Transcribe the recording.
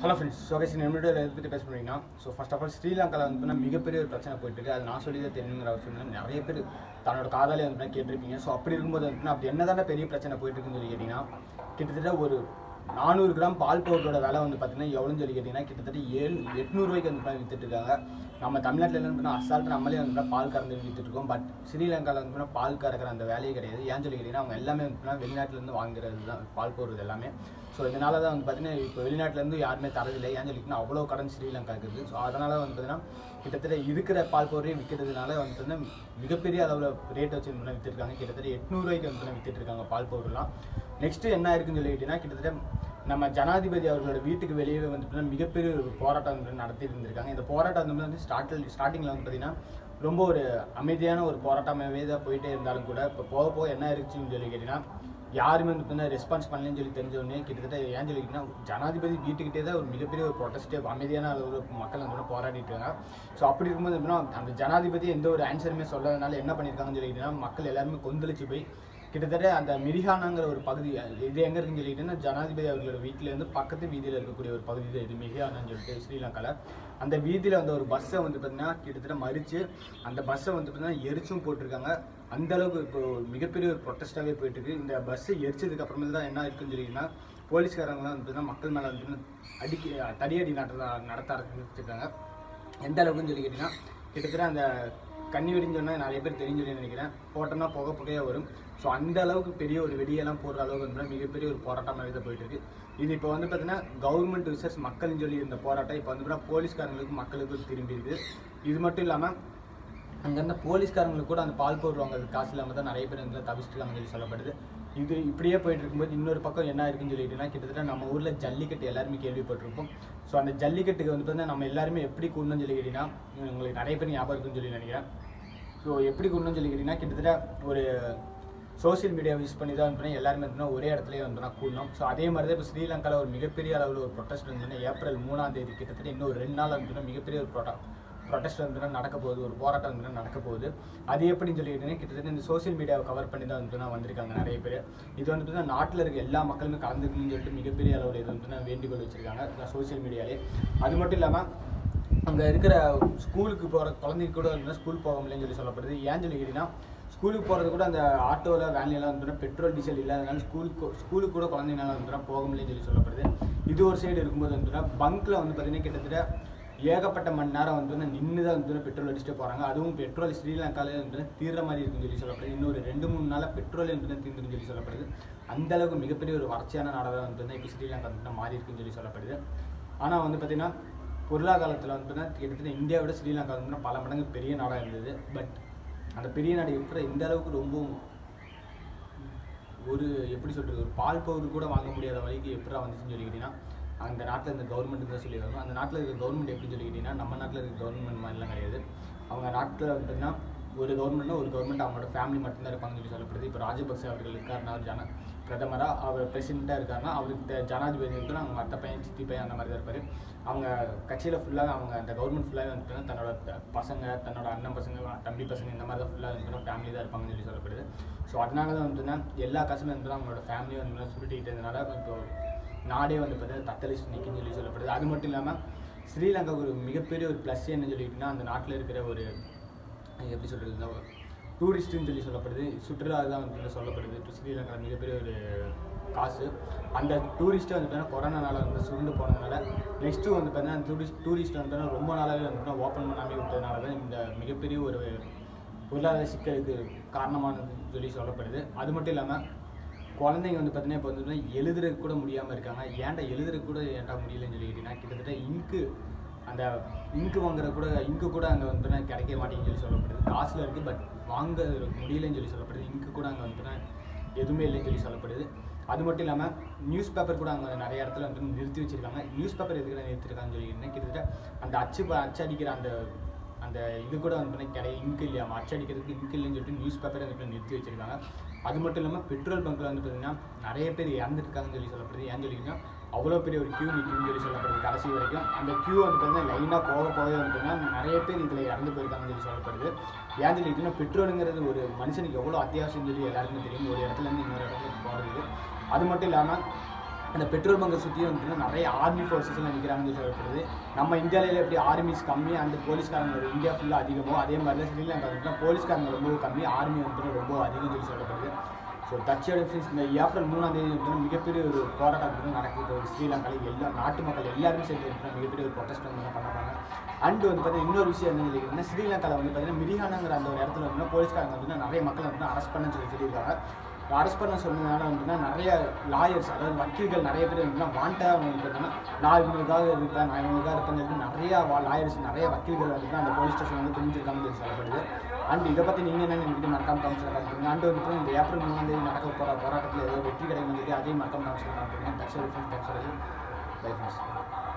hello friends so guys நம்மளோட எதை பற்றி பேச போனீங்கன்னா ஸோ ஃபர்ஸ்ட் ஆஃப் ஆல் ஸ்ரீலங்காவில் வந்து பார்த்தீங்கன்னா மிகப்பெரிய ஒரு பிரச்சனை போயிட்டு இருக்கு அது நான் சொல்லி தான் தெரியுங்கிற அவசியம் இல்லை நிறைய பேர் தன்னோட காதாலே வந்து பார்த்தீங்கன்னா கேட்டிருப்பீங்க ஸோ அப்படி இருக்கும்போது வந்து பார்த்தீங்கன்னா அப்படி என்ன பெரிய பிரச்சனை போயிட்டு இருக்குன்னு சொல்லி கேட்டிங்கன்னா கிட்டத்தட்ட ஒரு நானூறு கிராம் பால் பவுடரோட விலை வந்து பார்த்தீங்கன்னா எவ்வளோன்னு சொல்லி கேட்டிங்கன்னா கிட்டத்தட்ட ஏழு எட்நூறுவாய்க்கு வந்து பார்த்தீங்கன்னா வித்துட்டு இருக்காங்க நம்ம தமிழ்நாட்டில் என்ன பண்ணால் அசால்ட்டு நம்மளே வந்து பார்த்தீங்கன்னா பால் கறந்து வித்துட்டு இருக்கோம் பட் ஸ்ரீலங்காவில் வந்து பார்த்தீங்கன்னா பால் கறக்கிற அந்த வேலையே கிடையாது ஏன்னு சொல்லி கேட்டிங்கன்னா அவங்க எல்லாமே வந்து பார்த்தீங்கன்னா வெளிநாட்டிலேருந்து வாங்குறது தான் பால் போடுறது எல்லாமே ஸோ இதனால தான் வந்து பார்த்தீங்கன்னா இப்போ வெளிநாட்டிலேருந்து யாருமே தரதில்லை ஏன்னு சொல்லிட்டுனா அவ்வளோ கடன் ஸ்ரீலங்கா இருக்குது ஸோ அதனால வந்து பார்த்தீங்கன்னா கிட்டத்தட்ட இருக்கிற பால் பவுடரையும் விற்கிறதுனால வந்து பார்த்தீங்கன்னா மிகப்பெரிய அளவில் ரேட் வச்சு வந்து விற்றுருக்காங்க கிட்டத்தட்ட எட்நூறுவாய்க்கு வந்து பார்த்தீங்கன்னா வித்துட்டு இருக்காங்க பால் பவுடர்லாம் நெக்ஸ்ட் என்ன இருக்குன்னு சொல்லிக்கிட்டீங்கன்னா கிட்டத்தட்ட நம்ம ஜனாதிபதி அவர்களோட வீட்டுக்கு வெளியே வந்து பார்த்தீங்கன்னா மிகப்பெரிய ஒரு போராட்டம் வந்து நடத்தி இருந்திருக்காங்க இந்த போராட்டம் வந்து வந்து ஸ்டார்டில் ஸ்டார்டிங்கில் வந்து பார்த்தீங்கன்னா ரொம்ப ஒரு அமைதியான ஒரு போராட்டமாகவே தான் போயிட்டே இருந்தாலும் கூட இப்போ போக போக என்ன இருக்குன்னு சொல்லி கேட்டிங்கன்னா யாருமே வந்து பார்த்தீங்கன்னா ரெஸ்பான்ஸ் பண்ணலன்னு சொல்லி தெரிஞ்ச உடனே கிட்டத்தட்ட ஏன் சொல்லிக்கிட்டீங்கன்னா ஜனாதிபதி வீட்டுக்கிட்டே தான் ஒரு மிகப்பெரிய ஒரு ப்ரொட்டஸ்டே அமைதியான அளவில் மக்கள் வந்து போராடிட்டு இருக்காங்க ஸோ அப்படி இருக்கும்போது எப்படின்னா அந்த ஜனாதிபதி எந்த ஒரு ஆன்சருமே சொல்லாதனால என்ன பண்ணியிருக்காங்கன்னு சொல்லிக்கிட்டீங்கன்னா மக்கள் எல்லாருமே கொந்தளிச்சு போய் கிட்டத்தட்ட அந்த மிரிஹானாங்கிற ஒரு பகுதி இது எங்கே இருக்குன்னு சொல்லிக்கிட்டீங்கன்னா ஜனாதிபதி அவர்களோட வீட்டிலேருந்து பக்கத்து வீதியில் இருக்கக்கூடிய ஒரு பகுதி தான் இது மிரிஹானான்னு சொல்லிட்டு ஸ்ரீலங்காவில் அந்த வீதியில் அந்த ஒரு பஸ்ஸை வந்து பார்த்தீங்கன்னா கிட்டத்தட்ட மறித்து அந்த பஸ்ஸை வந்து பார்த்தீங்கன்னா எரிச்சும் போட்டிருக்காங்க அந்த அளவுக்கு இப்போ ஒரு மிகப்பெரிய ஒரு ப்ரொட்டஸ்டாகவே போயிட்டு இருக்கு இந்த பஸ்ஸை எரிச்சதுக்கு அப்புறமேல் தான் என்ன இருக்குன்னு சொல்லிங்கன்னா போலீஸ்காரங்களாம் வந்து பார்த்தீங்கன்னா மக்கள் மேலே வந்து அடிக்க தடியடி நடத்த நடத்த ஆரம்பிச்சிருக்காங்க எந்த அளவுக்குன்னு சொல்லி கேட்டிங்கன்னா கிட்டத்தட்ட அந்த கண்ணி வெடின்னு சொன்னால் நிறைய பேர் தெரிஞ்சு சொல்லி நினைக்கிறேன் போட்டோம்னா புகை புகையாக வரும் ஸோ அந்த அளவுக்கு பெரிய ஒரு வெடியெல்லாம் போடுற அளவுக்கு வந்து மிகப்பெரிய ஒரு போராட்டமாக தான் போயிட்டு இருக்கு இது இப்போ வந்து பார்த்தீங்கன்னா கவர்மெண்ட் ரிசர்ச் மக்கள்னு சொல்லி இருந்த போராட்டம் இப்போ வந்து பார்த்தீங்கன்னா போலீஸ்காரங்களுக்கு மக்களுக்கு திரும்பி இருக்கு இது மட்டும் இல்லாமல் அங்கே இருந்த போலீஸ்காரங்களுக்கு கூட அந்த பால் பவுடர் வாங்குறது காசு இல்லாமல் தான் நிறைய பேர் வந்து தவிச்சிருக்காங்கன்னு சொல்லி சொல்லப்படுது இது இப்படியே போயிட்டு இருக்கும்போது இன்னொரு பக்கம் என்ன இருக்குன்னு சொல்லிட்டுனா கிட்டத்தட்ட நம்ம ஊரில் ஜல்லிக்கட்டு எல்லாருமே கேள்விப்பட்டிருப்போம் ஸோ அந்த ஜல்லிக்கட்டுக்கு வந்து பார்த்தீங்கன்னா நம்ம எல்லாருமே எப்படி கூடணும்னு சொல்லி கேட்டிங்கன்னா உங்களுக்கு நிறைய பேர் ஞாபகம் இருக்குன்னு சொல்லி நினைக்கிறேன் ஸோ எப்படி கூடணும்னு சொல்லி கேட்டிங்கன்னா கிட்டத்தட்ட ஒரு சோஷியல் மீடியா யூஸ் பண்ணி தான் வந்து எல்லாருமே வந்து ஒரே இடத்துலயே வந்து கூடணும் ஸோ அதே மாதிரி தான் இப்போ ஸ்ரீலங்காவில் ஒரு மிகப்பெரிய அளவில் ஒரு ப்ரொட்டஸ்ட் வந்து ஏப்ரல் மூணாம் தேதி கிட்டத்தட்ட இன்னும் ஒரு ரெண்டு நாள் வந்து மிகப்பெரிய ஒரு ப்ரொட்டா ப்ரொட்டஸ்ட் வந்து நடக்க போகுது ஒரு போராட்டம் வந்து நடக்க போகுது அது எப்படின்னு சொல்லிட்டு கிட்டத்தட்ட இந்த சோஷியல் மீடியாவை கவர் பண்ணி தான் வந்து வந்திருக்காங்க நிறைய பேர் இது வந்து பார்த்தீங்கன்னா நாட்டில் இருக்க எல்லா மக்களுமே கலந்துக்கணும்னு சொல்லிட்டு மிகப்பெரிய அளவில் இது வந்து வேண்டுகோள் வச்சிருக்காங்க சோஷியல் மீடியாலே அது மட்டும் இல்லாமல் அங்கே இருக்கிற ஸ்கூலுக்கு போகிற குழந்தைங்க கூட வந்து ஸ்கூல் போக முடியலன்னு சொல்லி சொல்லப்படுது ஏன் சொல்லி கேட்டிங்கன்னா ஸ்கூலுக்கு போகிறது கூட அந்த ஆட்டோவில் வேன்லாம் வந்து பெட்ரோல் டீசல் இல்லாதனால ஸ்கூலுக்கு ஸ்கூலுக்கு கூட குழந்தைங்களால வந்து போக முடியலன்னு சொல்லி சொல்லப்படுது இது ஒரு சைடு இருக்கும்போது வந்து பங்க்கில் வந்து பார்த்தீங்கன்னா கிட்டத்தட்ட ஏகப்பட்ட மணி நேரம் வந்து நின்று தான் வந்து பெட்ரோல் அடிச்சுட்டு போகிறாங்க அதுவும் பெட்ரோல் ஸ்ரீலங்காவில் வந்து தீர்ற மாதிரி இருக்குன்னு சொல்லி சொல்லப்படுது இன்னொரு ரெண்டு மூணு நாளாக பெட்ரோல் வந்து தீர்ந்துன்னு சொல்லி சொல்லப்படுது அந்த அளவுக்கு மிகப்பெரிய ஒரு வறட்சியான நாடாக வந்து இப்போ ஸ்ரீலங்கா வந்து மாறி இருக்குன்னு சொல்லி சொல்லப்படுது ஆனால் வந்து பார்த்திங்கன்னா பொருளாதாரத்தில் வந்து பார்த்தீங்கன்னா கிட்டத்தட்ட இந்தியாவை விட ஸ்ரீலங்கா வந்து பல மடங்கு பெரிய நாடாக இருந்தது பட் அந்த பெரிய நாடு எப்படி இந்த அளவுக்கு ரொம்ப ஒரு எப்படி சொல்கிறது ஒரு பால் பவுடர் கூட வாங்க முடியாத வரைக்கும் எப்படி வந்துச்சுன்னு சொல்லிக்கிட்டீங்கன்னா அந்த நாட்டில் இருந்த கவர்மெண்ட் தான் சொல்லி வரும் அந்த நாட்டில் இருக்க கவர்மெண்ட் எப்படின்னு சொல்லிக்கிட்டீங்கன்னா நம்ம நாட்டில் இருக்க கவர்மெண்ட் மாதிரிலாம் கிடையாது அவங்க நாட்டில் வந்து பார்த்தீங்கன்னா ஒரு கவர்மெண்ட்னா ஒரு கவர்மெண்ட் அவங்களோட ஃபேமிலி மட்டும்தான் இருப்பாங்கன்னு சொல்லி சொல்லப்படுது இப்போ ராஜபக்சே அவர்கள் இருக்காருனா ஜன பிரதமராக அவர் பிரசிடெண்ட்டாக இருக்காருன்னா அவருக்கு ஜனாதிபதி வந்து அவங்க மற்ற பையன் சித்தி பையன் அந்த மாதிரி தான் இருப்பார் அவங்க கட்சியில் ஃபுல்லாக அவங்க அந்த கவர்மெண்ட் ஃபுல்லாக வந்து தன்னோட பசங்க தன்னோட அண்ணன் பசங்க தம்பி பசங்க இந்த மாதிரி தான் ஃபுல்லாக வந்து ஃபேமிலி தான் இருப்பாங்கன்னு சொல்லி சொல்லப்படுது ஸோ அதனால தான் வந்து எல்லா காசுமே வந்து அவங்களோட ஃபேமிலி வந்து சுருட்டிக்கிட்டு இருந்தனால இப்போ நாடே வந்து பார்த்தீங்கன்னா தத்தளிச்சு நிற்குன்னு சொல்லி சொல்லப்படுது அது மட்டும் இல்லாமல் ஸ்ரீலங்கா ஒரு மிகப்பெரிய ஒரு ப்ளஸ் என்ன சொல்லிக்கிட்டிங்கன்னா அந்த நாட்டில் இருக்கிற ஒரு எப்படி சொல்கிறது டூரிஸ்ட்டுன்னு சொல்லி சொல்லப்படுது சுற்றுலா தான் வந்து சொல்லப்படுது இப்போ ஸ்ரீலங்காவில் மிகப்பெரிய ஒரு காசு அந்த டூரிஸ்ட்டை வந்து பார்த்தீங்கன்னா கொரோனானால வந்து சுருண்டு போனதுனால நெக்ஸ்ட்டு வந்து பார்த்தீங்கன்னா டூரிஸ்ட் டூரிஸ்ட் வந்து பார்த்தீங்கன்னா ரொம்ப நாளாகவே வந்து ஓப்பன் பண்ணாமே விட்டதுனால தான் இந்த மிகப்பெரிய ஒரு பொருளாதார சிக்கலுக்கு காரணமானதுன்னு சொல்லி சொல்லப்படுது அது மட்டும் இல்லாமல் குழந்தைங்க வந்து பார்த்தீங்கன்னா இப்போ வந்து எழுதுறதுக்கு கூட முடியாமல் இருக்காங்க ஏன்டா எழுதுறதுக்கு கூட ஏன்டா முடியலன்னு சொல்லிக்கிட்டீங்கன்னா கிட்டத்தட்ட இங்கு அந்த இங்கு வாங்குற கூட இங்கு கூட அங்கே வந்து கிடைக்க மாட்டேங்குன்னு சொல்லி சொல்லப்படுது காசில் இருக்குது பட் வாங்க முடியலன்னு சொல்லி சொல்லப்படுது இங்கு கூட அங்கே வந்து எதுவுமே இல்லைன்னு சொல்லி சொல்லப்படுது அது மட்டும் இல்லாமல் நியூஸ் பேப்பர் கூட அங்கே நிறைய இடத்துல வந்து நிறுத்தி வச்சிருக்காங்க நியூஸ் பேப்பர் எதுக்கு நிறுத்திருக்காங்கன்னு சொல்லிக்கிட்டேன் கிட்டத்தட்ட அந்த அச்சு அச்சடிக்கிற அந்த அந்த இது கூட வந்து கிடையாது இங்கு இல்லையாமா அச்சடிக்கிறதுக்கு இங்கு இல்லைன்னு சொல்லிட்டு நியூஸ் பேப்பரை வந்து நிறுத்தி வச்சிருக்காங்க அது மட்டும் இல்லாமல் பெட்ரோல் பங்க்கில் வந்து பார்த்தீங்கன்னா நிறைய பேர் இறந்துருக்காங்கன்னு சொல்லி சொல்லப்படுது ஏன்னு சொல்லிங்கன்னா அவ்வளோ பெரிய ஒரு கியூ நிற்குன்னு சொல்லி சொல்லப்படுது கடைசி வரைக்கும் அந்த கியூ வந்து பார்த்தீங்கன்னா லைனாக போக போக வந்து பார்த்தீங்கன்னா நிறைய பேர் இதில் இறந்து போயிருக்காங்கன்னு சொல்லி சொல்லப்படுது ஏன் சொல்லிட்டுன்னா பெட்ரோலுங்கிறது ஒரு மனுஷனுக்கு எவ்வளோ அத்தியாவசியம் சொல்லி எல்லாருக்குமே தெரியும் ஒரு இடத்துல இருந்து இன்னொரு இடத்துக்கு போகிறது அது மட்டும் இல்லாமல் அந்த பெட்ரோல் பங்கை சுற்றி வந்துட்டு நிறைய ஆர்மி ஃபோர்ஸஸ்லாம் நிற்கிறாங்கன்னு சொல்லப்படுது நம்ம இந்தியாவில எப்படி ஆர்மிஸ் கம்மி அந்த போலீஸ்காரங்க இந்தியா ஃபுல்லாக அதிகமோ அதே மாதிரி தான் ஸ்ரீலங்கா வந்துட்டு போலீஸ்காரங்க ரொம்ப கம்மி ஆர்மி வந்துட்டு ரொம்ப அதிகம் சொல்லி சொல்லப்படுது ஸோ டச்சோட ஃபிஸ் இந்த ஏப்ரல் மூணாம் தேதி வந்து மிகப்பெரிய ஒரு போராட்டம் வந்து நடக்குது ஒரு ஸ்ரீலங்காவில் எல்லா நாட்டு மக்கள் எல்லாருமே சேர்ந்து வந்துட்டு மிகப்பெரிய ஒரு ப்ரொட்டஸ்ட் வந்து பண்ண போகிறாங்க அண்ட் வந்து பார்த்தீங்கன்னா இன்னொரு விஷயம் என்ன சொல்லியிருக்குன்னா ஸ்ரீலங்காவில் வந்து பார்த்தீங்கன்னா மிரிஹானாங்கிற அந்த ஒரு இடத்துல வந்து போலீஸ்காரங்க வந்து நிறைய மக்கள் வந்து அரெஸ்ட் பண்ண சொல்லி சொல்லியிருக்காங்க அரெஸ்ட் பண்ண சொன்னதுனால வந்துன்னா நிறைய லாயர்ஸ் அதாவது வக்கீல்கள் நிறைய பேர் வந்துன்னா வாண்டடாக வந்து பார்த்தீங்கன்னா நான் இவங்களுக்காக இருப்பேன் நான் இவங்களுக்காக இருப்பேன்னு சொல்லிட்டு நிறைய லாயர்ஸ் நிறைய வக்கீல்கள் வந்து அந்த போலீஸ் ஸ்டேஷன் வந்து குடிஞ்சிருக்காங்கன்னு சொல்லி சொல்லப்படுது அண்ட் இதை பற்றி நீங்கள் என்ன நினைக்கிட்டு மறக்காம கமிஷனில் காமிக்கிறீங்க அண்ட் வந்து இந்த ஏப்ரல் மூணாம் தேதி நடக்க போகிற போராட்டத்தில் ஏதோ வெற்றி கிடைக்கும் சொல்லி அதையும் மறக்காம கமிஷனில் காமிக்கிறீங்க தட்ஸ் தேங்க்ஸ் பை ஃப்ரெண்ட்ஸ்